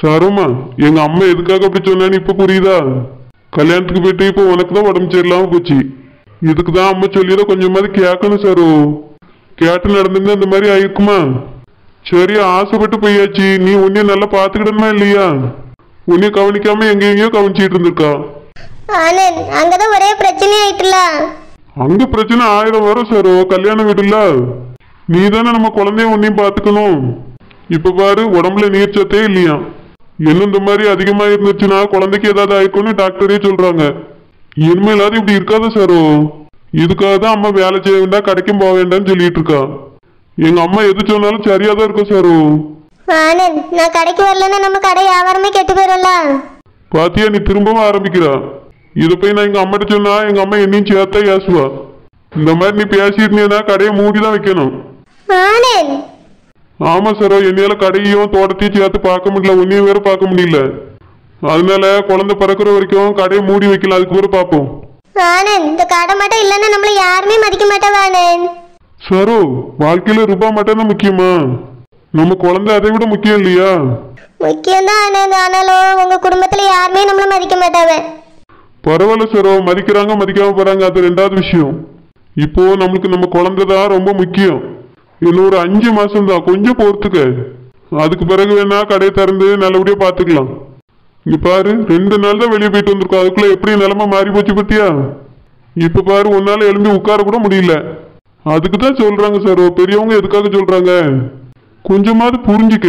சரோமா எங்க அம்மா எதுக்காக அப்படி சொன்னான்னு இப்ப புரியுதா கல்யாணத்துக்கு போயிட்டு இப்போ உனக்கு தான் உடம்பு சரியில்லாம போச்சு இதுக்கு தான் அம்மா சொல்லியதை கொஞ்சமாவது கேட்கணும் சரோ கேட்டு நடந்திருந்தா இந்த மாதிரி ஆயிருக்குமா சரி ஆசைப்பட்டு போயாச்சு நீ உன்னைய நல்லா பாத்துக்கிடணுமா இல்லையா உன்னைய கவனிக்காம எங்க எங்கேயோ கவனிச்சிட்டு இருந்திருக்கா ஆனந்த் அங்கதான் ஒரே பிரச்சனை ஆயிட்டுல அங்க பிரச்சனை ஆயிரம் வரும் சரோ கல்யாண வீடுல நீ தானே நம்ம குழந்தைய உன்னையும் பாத்துக்கணும் இப்ப பாரு உடம்புல நீர் சத்தே இல்லையா இன்னும் இந்த மாதிரி அதிகமா இருந்துச்சுன்னா குழந்தைக்கு ஏதாவது ஆயிருக்கும்னு டாக்டரே சொல்றாங்க இனிமேலாவது இப்படி இருக்காத சரோ இதுக்காக தான் அம்மா வேலை செய்ய வேண்டாம் கடைக்கும் போக வேண்டாம்னு சொல்லிட்டு இருக்கா எங்க அம்மா எது சொன்னாலும் சரியா தான் இருக்கும் சரோ ஆனந்த் நான் கடைக்கு வரலன்னா நம்ம கடை வியாபாரமே கெட்டு போயிடும்ல பாத்தியா நீ திரும்பவும் ஆரம்பிக்கிறா இதை போய் நான் எங்க அம்மாட்ட சொன்னா எங்க அம்மா என்னையும் சேர்த்தா ஏசுவா இந்த மாதிரி நீ பேசிட்டு இருந்தீங்கன்னா கடையை மூடி தான் வைக்கணும் ஆனந்த் ஆமா சரோ என்னையால கடையையும் தோட்டத்தையும் சேர்த்து பார்க்க முடியல ஒன்னையும் வேற பார்க்க முடியல அதனால குழந்தை பிறக்கிற வரைக்கும் கடையை மூடி வைக்கலாம் அதுக்கு பிறகு பார்ப்போம் ஆனந்த் இந்த கடை மட்டும் இல்லைன்னா நம்மள யாருமே மதிக்க மாட்டாவா ஆனந்த் சரோ வாழ்க்கையில ரூபாய் மட்டும் தான் முக்கியமா நம்ம குழந்தை அதை விட முக்கியம் இல்லையா முக்கியம்தான் ஆனந்த் ஆனாலும் உங்க குடும்பத்துல யாருமே நம்மள மதிக்க மாட்டாவ பரவாயில்ல சரோ மதிக்கிறாங்க மதிக்காம போறாங்க அது ரெண்டாவது விஷயம் இப்போ நம்மளுக்கு நம்ம குழந்தை தான் ரொம்ப முக்கியம் இன்னும் ஒரு அஞ்சு மாசம் தான் கொஞ்சம் பொறுத்துக்க அதுக்கு பிறகு வேணா கடையை திறந்து நல்லபடியா பாத்துக்கலாம் இங்க பாரு ரெண்டு நாள் தான் வெளியே போயிட்டு வந்திருக்கோம் அதுக்குள்ள எப்படி நிலைமை மாறி போச்சு பத்தியா இப்ப பாரு உன்னால எழும்பி உட்கார கூட முடியல அதுக்கு தான் சொல்றாங்க சரோ பெரியவங்க எதுக்காக சொல்றாங்க கொஞ்சமாவது புரிஞ்சுக்க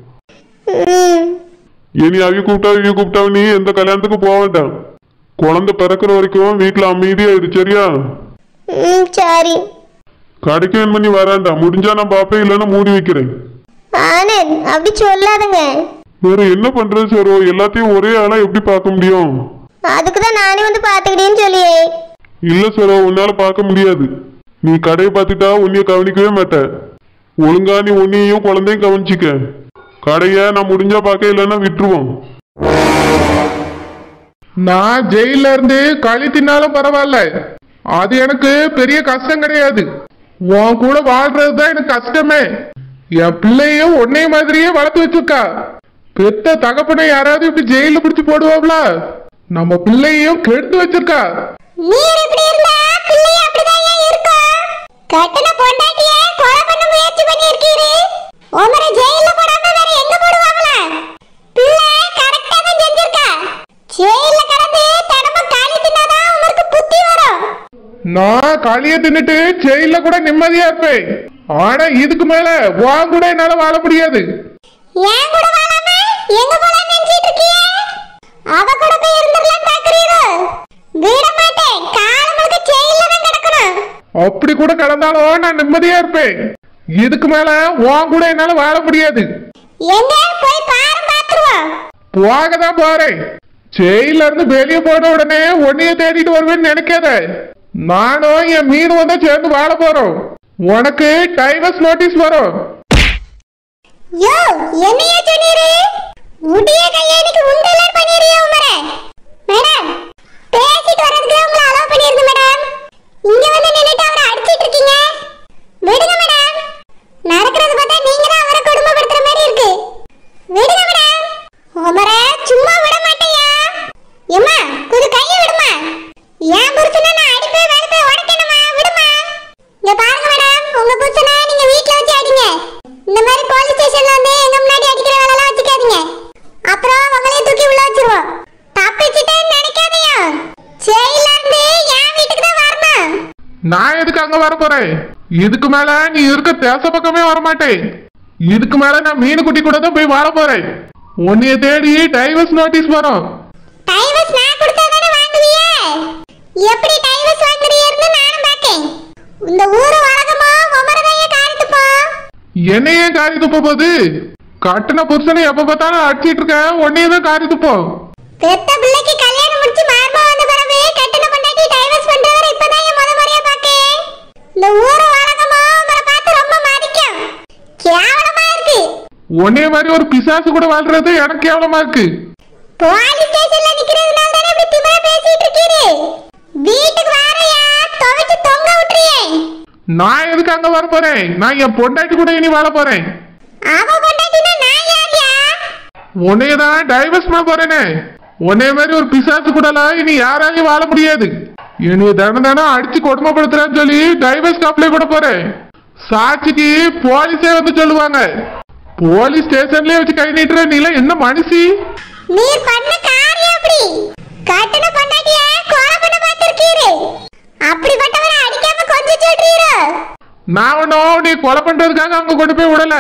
ம் இனி அவி கூப்பிட்டா இவி கூப்பிட்டா நீ எந்த கல்யாணத்துக்கு போக வேண்டாம் குழந்தை பிறக்கிற வரைக்கும் வீட்டுல அமைதியா இரு சரியா ம் சரி கடைக்கு வேணும் பண்ணி வராண்டா முடிஞ்சா நான் பாப்பேன் இல்லைன்னா மூடி வைக்கிறேன் ஆனந்த் அப்படி சொல்லாதங்க வேற என்ன பண்றது சரோ எல்லாத்தையும் ஒரே ஆளா எப்படி பார்க்க முடியும் அதுக்கு தான் நானே வந்து பார்த்துக்கிட்டேன்னு சொல்லியே இல்ல சரோ உன்னால பார்க்க முடியாது நீ கடையை பார்த்துட்டா உன்னைய கவனிக்கவே மாட்ட ஒழுங்கா நீ உன்னையும் குழந்தையும் கவனிச்சிக்க கடைய நான் முடிஞ்சா பார்க்க இல்லைன்னா விட்டுருவோம் நான் ஜெயில இருந்து களி தின்னாலும் பரவாயில்ல அது எனக்கு பெரிய கஷ்டம் கிடையாது உன் கூட வாழ்றது தான் எனக்கு கஷ்டமே என் பிள்ளையும் உன்னை மாதிரியே வளர்த்து வச்சிருக்கா பெத்த தகப்பனை யாராவது இப்படி ஜெயில பிடிச்சு போடுவாங்களா நம்ம பிள்ளையும் கெடுத்து வச்சிருக்கா நீர் இப்படி இருந்தா பிள்ளை அப்படிதான் இருக்கும் கட்டண பொண்டாட்டிய கொலை பண்ண முயற்சி பண்ணியிருக்கீரு உமரை ஜெயில போடாம வேற எங்க போடுவாங்களா பிள்ளை கரெக்டா தான் செஞ்சிருக்கா ஜெயில கடந்து தினமும் காலி தின்னாதான் உமருக்கு புத்தி வரும் நான் களிய தின்னுட்டு ஜெயில கூட நிம்மதியா இருப்பேன் ஆனா இதுக்கு மேல உன் கூட என்னால வாழ முடியாது ஏன் கூட வாழாம எங்க போலாம் நினைச்சிட்டு இருக்கீங்க அவ கூட போய் இருந்துடலாம் பாக்குறீரோ விட மாட்டேன் காலம் முழுக்க ஜெயில தான் கிடக்கணும் அப்படி கூட கடந்தாலும் நான் நிம்மதியா இருப்பேன் இதுக்கு மேல உன் கூட என்னால வாழ முடியாது எங்க போய் பாரு பாத்துருவோம் போக தான் போறேன் ஜெயில இருந்து வெளியே போன உடனே உன்னைய தேடிட்டு வருவேன்னு நினைக்காத நானும் என் மீன் வந்து சேர்ந்து வாழ போறோம் உனக்கு டைவர்ஸ் நோட்டீஸ் வரும் யோ என்னையா சொன்னீரு முடிய கையனுக்கு உண்டெல்லாம் பண்ணிறியா உமரே மேடம் பேசிட்டு வரதுக்கு உங்களை அலோவ் பண்ணிருங்க மேடம் இங்க வந்து நின்னுட்டு அவரை அடிச்சிட்டு இருக்கீங்க விடுங்க மேடம் நடக்கிறது பார்த்தா நீங்க தான் அவரை கொடுமைப்படுத்துற மாதிரி இருக்கு விடுங்க மேடம் உமரே சும்மா விட மாட்டேயா எம்மா கொஞ்சம் கையை விடுமா ஏன் புருஷனை நான் அடிப்பேன் வெளுப்பேன் உடைக்கணுமா விடுமா இங்க பாருங்க மேடம் உங்க புருஷனை நீங்க வீட்ல வச்சு அடிங்க இந்த மாதிரி போலீஸ் ஸ்டேஷன்ல வந்து எங்க முன்னாடி அடிக்கிற வேலை எல்லாம் வச்சுக்காதீங்க அப்புறம் உங்களையும் தூக்கி உள்ள வச்சிருவோம் தப்பிச்சிட்டேன்னு நினைக்காதீங்க ஜெயில இருந்து என் வீட்டுக்கு தான் வரணும் நான் எதுக்கு அங்க வர போறேன் இதுக்கு மேல நீ இருக்க தேச பக்கமே வர மாட்டேன் இதுக்கு மேல நான் மீன் குட்டி கூட தான் போய் வாழ போறேன் உன்னைய தேடி டைவர்ஸ் நோட்டீஸ் வரும் டைவர்ஸ் நான் கொடுத்தா தானே வாங்குவீங்க எப்படி டைவர்ஸ் வாங்குறீங்கன்னு நானும் பார்க்கேன் இந்த ஊரு உலகமா உமரதைய காரிட்டுப்போ என்னையே காரி துப்ப போகுது கட்டின புருஷனை எப்ப பார்த்தாலும் அடிச்சிட்டு இருக்க உன்னையே தான் காரி துப்போம் பெத்த பிள்ளைக்கு கல்யாணம் முடிச்சு மார்பா வந்த பிறகு கட்டண பண்ணாட்டி டைவர்ஸ் பண்றவரை இப்பதான் என் முத முறையா பாக்கேன் இந்த ஊரு உலகமா உங்களை பார்த்து ரொம்ப மதிக்கும் கேவலமா இருக்கு உன்னைய மாதிரி ஒரு பிசாசு கூட வாழ்றது எனக்கு கேவலமா இருக்கு போலீஸ் ஸ்டேஷன்ல நிக்கிறதுனால தானே இப்படி திமிரா பேசிட்டு இருக்கீரு வீட்டுக்கு வாரையா துவைச்சு தொங்க விட்டுறியே நான் எதுக்கு அங்க வர போறேன் நான் என் பொண்டாட்டி கூட இனி வாழ போறேன் அவ கொண்டாட்டினா நான் யாரியா உன்னைய தான் டைவர்ஸ் பண்ண போறேனே உன்னைய மாதிரி ஒரு பிசாசு கூடலாம் இனி யாராலையும் வாழ முடியாது என்னைய தினம் தினம் அடிச்சு கொடுமைப்படுத்துறேன்னு சொல்லி டைவர்ஸ் அப்ளை பண்ண போறேன் சாட்சிக்கு போலீஸே வந்து சொல்லுவாங்க போலீஸ் ஸ்டேஷன்லயே வச்சு கை நீட்டுற நீலாம் என்ன மனுஷி நீர் பண்ண காரியம் அப்படி கட்டண பொண்டாட்டிய கொலை பண்ண பார்த்திருக்கீரு அப்படிப்பட்டவரை அடிக்காம கொஞ்சம் சொல்றீரோ நான் ஒன்றும் நீ கொலை பண்றதுக்காக அங்க கொண்டு போய் விடல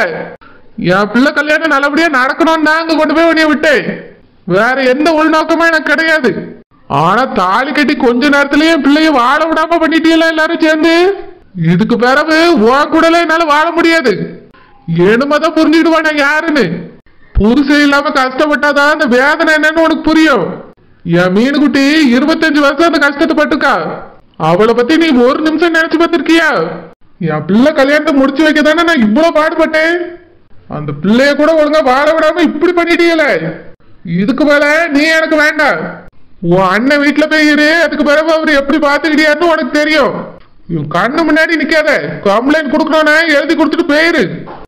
என் பிள்ளை கல்யாணம் நல்லபடியா நடக்கணும்னு தான் அங்க கொண்டு போய் உன்னைய விட்டேன் வேற எந்த உள்நோக்கமும் எனக்கு கிடையாது ஆனா தாலி கட்டி கொஞ்ச நேரத்திலேயே என் பிள்ளைய வாழ விடாம பண்ணிட்டீங்களா எல்லாரும் சேர்ந்து இதுக்கு பிறகு உன் கூடல என்னால வாழ முடியாது என்னமதான் புரிஞ்சுக்கிடுவா நான் யாருன்னு புருஷன் இல்லாம கஷ்டப்பட்டாதான் அந்த வேதனை என்னன்னு உனக்கு புரியும் என் மீனுக்குட்டி இருபத்தஞ்சு வருஷம் அந்த கஷ்டத்தை பட்டுக்கா அவளை பத்தி நீ ஒரு நிமிஷம் நினைச்சு பார்த்திருக்கியா என் பிள்ளை கல்யாணத்தை முடிச்சு வைக்க தானே நான் இவ்வளவு பாடுபட்டேன் அந்த பிள்ளைய கூட ஒழுங்கா வாழ விடாம இப்படி பண்ணிட்டீங்கள இதுக்கு மேல நீ எனக்கு வேண்டாம் உன் அண்ணன் வீட்டுல போய் இரு அதுக்கு பிறகு அவர் எப்படி பாத்துக்கிட்டியான்னு உனக்கு தெரியும் இவன் கண்ணு முன்னாடி நிக்காத கம்ப்ளைண்ட் கொடுக்கணும்னா எழுதி கொடுத்துட்டு போயிரு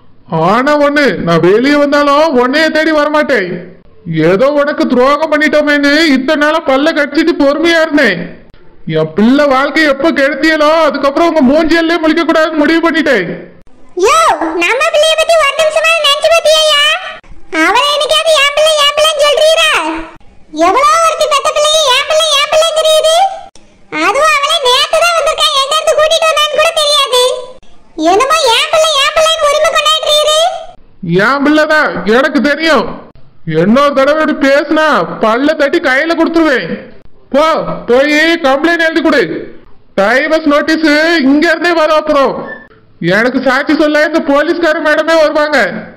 ஆனா ஒண்ணு நான் வெளியே வந்தாலும் உன்னைய தேடி வரமாட்டேன் ஏதோ உனக்கு துரோகம் பண்ணிட்டோமேன்னு இத்தனை நாளா பல்ல கடிச்சிட்டு பொறுமையா இருந்தேன் என் பிள்ளை வாழ்க்கை எப்ப கெடுத்தியலோ அதுக்கப்புறம் உங்க மூஞ்சியல்லே முழிக்க கூடாதுன்னு முடிவு பண்ணிட்டேன் யோ நம்ம பிள்ளைய பத்தி ஒரு நிமிஷமா நினைச்சு பாத்தியா அவளை என்னைக்காவது என் பிள்ளை என் பிள்ளைன்னு சொல்றீரா எவ்வளோ ஒருத்தி பெத்த பிள்ளைய என் பிள்ளை என் பிள்ளைங்கிறீரு அதுவும் அவளை நேத்து தான் வந்திருக்கா எங்க இருந்து கூட்டிட்டு வந்தான்னு கூட தெரியாது என்னமோ என் பிள்ளை என் பிள்ளைன்னு உரிமை கொண்டாடுறீரு என் பிள்ளைதான் எனக்கு தெரியும் இன்னொரு தடவை இப்படி பேசுனா பல்ல தட்டி கையில கொடுத்துருவேன் போ போய் கம்ப்ளைண்ட் எழுதி கொடு டைவர்ஸ் நோட்டீஸ் இங்க இருந்தே வரும் அப்புறம் எனக்கு சாட்சி சொல்ல இந்த போலீஸ்கார மேடமே வருவாங்க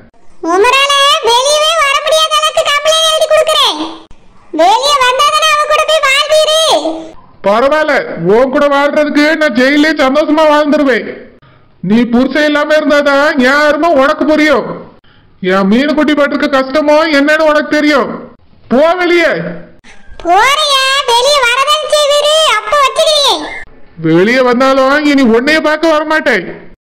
உமரால வெளியவே வர முடியாத அளவுக்கு கம்ப்ளைண்ட் எழுதி கொடுக்குறேன் வெளியே வந்தாதானே அவ கூட போய் வாழ்வீரு பரவாயில்ல உன் கூட வாழ்றதுக்கு நான் ஜெயிலே சந்தோஷமா வாழ்ந்துருவேன் நீ புருஷன் இல்லாம இருந்தாதான் என் அருமை உனக்கு புரியும் என் மீன் குட்டி பட்டிருக்க கஷ்டமோ என்னன்னு உனக்கு தெரியும் போ வெளியே போறியா வெளியே வரதான் செய்வீரு அப்ப வச்சுக்கிறீங்க வெளியே வந்தாலும் இனி உன்னைய பார்க்க வரமாட்டேன்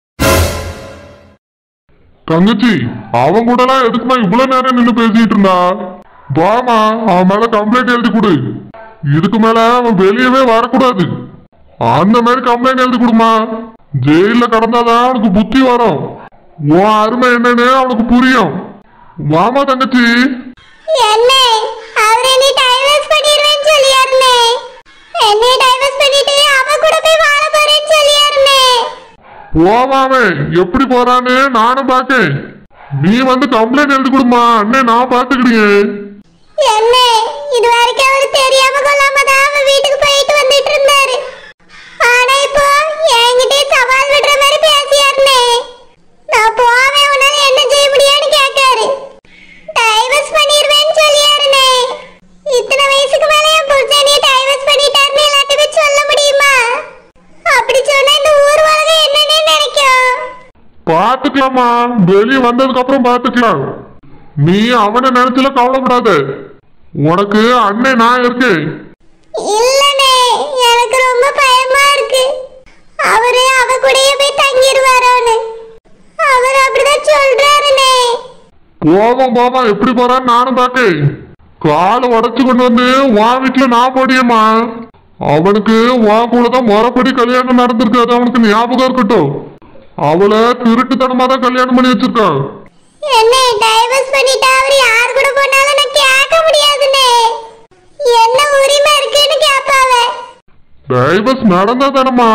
தங்கச்சி அவன் கூடலாம் எதுக்குமா இவ்வளவு நேரம் நின்னு பேசிட்டு இருந்தா வாமா அவன் மேல கம்ப்ளைண்ட் எழுதி கொடு இதுக்கு மேல அவன் வெளியவே வரக்கூடாது அந்த மாதிரி கம்ப்ளைண்ட் எழுதி கொடுமா ஜெயில கடந்தாதான் அவனுக்கு புத்தி வரும் உன் அருமை என்னன்னு அவனுக்கு புரியும் வாமா தங்கச்சி என்ன அவர் என்னை டைவர்ஸ் பண்ணிடுவேன்னு சொல்லியாருனே என்னை டைவர்ஸ் பண்ணிட்டு அவ கூட போய் வாழ போறேன்னு சொல்லியாருனே போவாமே எப்படி போறான்னு நானும் பாக்கேன் நீ வந்து கம்ப்ளைண்ட் எழுதி கொடுமா அண்ணே நான் பாத்துக்கிட்டேன் என்ன இது வரைக்கும் அவரு தெரியாம கொள்ளாம தான் அவ வீட்டுக்கு போயிட்டு வந்துட்டு இருந்தாரு ஆனா இப்போ என்கிட்டயே சவால் விடுற மாதிரி பேசியாருனே நான் போவேன் உன்னால என்ன செய்ய முடியும்னு கேட்காரு டைவர்ஸ் பண்ணிடுவேன்னு சொல்லியாருனே இத்தனை வயசுக்கு மேல என் புருஷனையே டைவர்ஸ் பண்ணிட்டாருன்னு எல்லாத்தையுமே சொல்ல முடியுமா அப்படி சொன்னா இந்த ஊர் உலகம் என்னன்னே நினைக்கும் பாத்துக்கலாமா வெளியே வந்ததுக்கு அப்புறம் பாத்துக்கலாம் நீ அவனை நினைச்சுல கவலைப்படாத உனக்கு அண்ணன் நான் இருக்கேன் இல்லனே எனக்கு ரொம்ப பயமா இருக்கு அவரு அவ கூடயே போய் தங்கிடுவாரோன்னு அவர் அப்படிதான் சொல்றாருனே போவோம் போவோம் எப்படி போறான்னு நானும் பாக்கேன் காலை உடைச்சு கொண்டு வந்து உன் வீட்டுல நான் போடியம்மா அவனுக்கு உன் கூட தான் முறைப்படி கல்யாணம் நடந்திருக்கு அது அவனுக்கு ஞாபகம் இருக்கட்டும் அவளை திருட்டுத்தனமா தான் கல்யாணம் பண்ணி வச்சிருக்கான் என்ன டைவர்ஸ் பண்ணிட்டா அவர் யார் கூட போனாலும் நான் கேட்க முடியாதுனே என்ன உரிமை இருக்குன்னு கேட்பாவ டைவர்ஸ் நடந்தா தானம்மா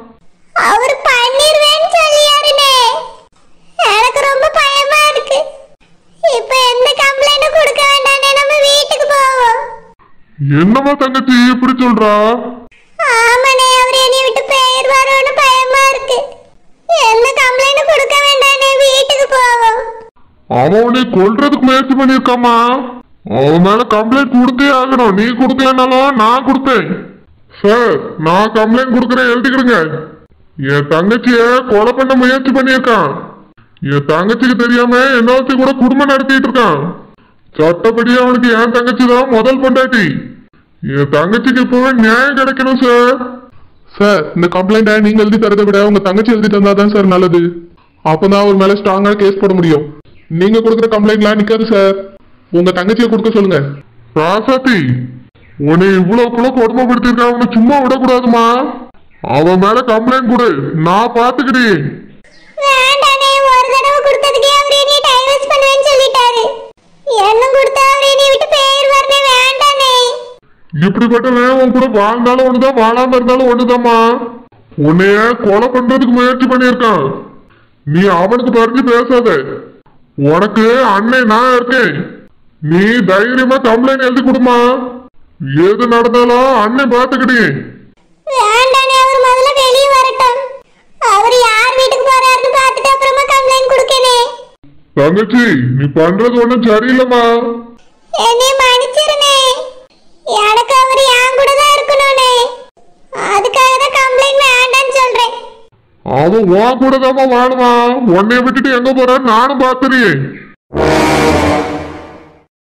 அவர் பண்ணிருவேன்னு சொல்லியாருனே எனக்கு ரொம்ப பயமா இருக்கு இப்ப எந்த கம்ப்ளைண்ட் கொடுக்க வேண்டானே நம்ம வீட்டுக்கு போவோம் என்னம்மா தங்கச்சி இப்படி சொல்றா ஆமாண்ணே அவர் என்னை விட்டு போயிடுவாரோன்னு பயமா இருக்கு எந்த கம்ப்ளைண்ட் கொடுக்க வேண்டானே வீட்டுக்கு போவோம் அவன் உன்னை கொல்றதுக்கு முயற்சி பண்ணிருக்காமா அவன் மேல கம்ப்ளைண்ட் கொடுத்தே ஆகணும் நீ கொடுக்கலனாலும் நான் கொடுப்பேன் சார் நான் கம்ப்ளைண்ட் கொடுக்கறேன் எழுதிக்கிடுங்க என் தங்கச்சிய கொலை பண்ண முயற்சி பண்ணியிருக்கான் என் தங்கச்சிக்கு தெரியாம இன்னொருத்தி கூட குடும்பம் நடத்திட்டு இருக்கான் சட்டப்படி அவனுக்கு என் தங்கச்சி தான் முதல் பொண்டாட்டி என் தங்கச்சிக்கு இப்பவே நியாயம் கிடைக்கணும் சார் சார் இந்த கம்ப்ளைண்ட்டை நீங்க எழுதி தரதை விட உங்க தங்கச்சி எழுதி தந்தா தான் சார் நல்லது அப்பதான் அவர் மேல ஸ்ட்ராங்கா கேஸ் போட முடியும் நீங்க கொடுக்குற கம்ப்ளைண்ட்லாம் நிக்காது சார் உங்க தங்கச்சியை கொடுக்க சொல்லுங்க ராசாத்தி உன்னை இவ்வளவுக்குள்ள கொடுமைப்படுத்திருக்கா அவனை சும்மா விடக்கூடாதுமா அவன் மேல கம்ப்ளைண்ட் கொடு நான் பாத்துக்கிறேன் வேண்டானே ஒரு தடவை கொடுத்ததுக்கே அவர் என்னைய டைவர்ஸ் பண்ணுவேன்னு சொல்லிட்டாரு எண்ணும் கொடுத்தா அவர் என்னைய விட்டு போயிருவாருனே வேண்டானே இப்படிப்பட்டவன் உன் கூட வாழ்ந்தாலும் ஒண்ணுதான் வாழாம இருந்தாலும் ஒண்ணுதாம்மா உன்னைய கொலை பண்றதுக்கு முயற்சி பண்ணியிருக்கான் நீ அவனுக்கு பறிஞ்சு பேசாத உனக்கு அண்ணன் நான் இருக்கேன் நீ தைரியமா கம்ப்ளைண்ட் எழுதி கொடுமா எது நடந்தாலும் அண்ணன் பாத்துக்கிடி வேண்டானே அவர் முதல்ல வெளியே வரட்டும் அவர் யார் வீட்டுக்கு போறாருன்னு பார்த்துட்டு அப்புறமா கம்ப்ளைண்ட் கொடுக்கனே தங்கச்சி நீ பண்றது ஒண்ணும் சரியில்லைம்மா என்னை மன்னிச்சிருனே எனக்கு அவர் என் கூட தான் இருக்கணும்னே அதுக்காக தான் கம்ப்ளைண்ட் வேண்டாம்னு சொல்றேன் அவன் உன் கூட தான் வாழுவான் உன்னைய விட்டுட்டு எங்க போறான்னு நானும் பாத்துறேன்